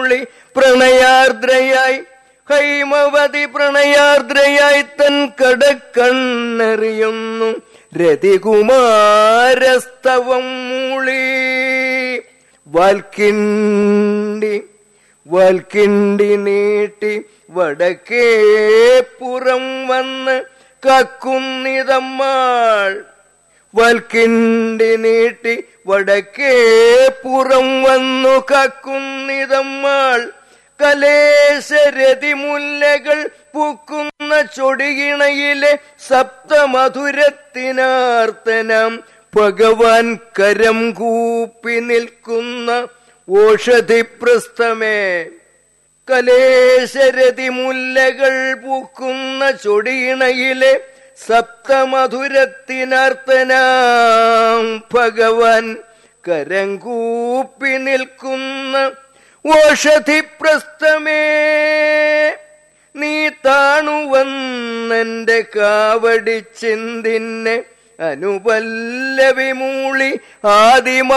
മൂളി പ്രണയാർദ്രയായി ഹൈമവതി പ്രണയാർദ്രയായി തൻ കടക്കണ്ണെറിയുന്നു രതികുമാരസ്തവം മൂളി വാൽക്കിണ്ടി വാൽക്കിണ്ടി നീട്ടി വടക്കേ പുറം വന്ന് കക്കുന്നിതമ്മാൾ വൽക്കിണ്ടി നീട്ടി വടക്കേ പുറം വന്നു കക്കുന്നിതമ്മാൾ കലേശരതി മുല്ലകൾ പൂക്കുന്ന ചൊടിയിണയിലെ സപ്തമധുരത്തിനാർത്തനം ഭഗവാൻ കരം കൂപ്പി നിൽക്കുന്ന ഓഷധിപ്രസ്ഥമേ കലേശരതി മുല്ലകൾ പൂക്കുന്ന ചൊടിയിണയിലെ സപ്തമധുരത്തിനർത്തനാം ഭഗവാൻ കരം കൂപ്പി നിൽക്കുന്ന ഓഷധിപ്രസ്ഥമേ നീ താണുവന്നെന്റെ കാവടി ചിന്തിന്നെ അനുപല്ലവി മൂളി ആദിമ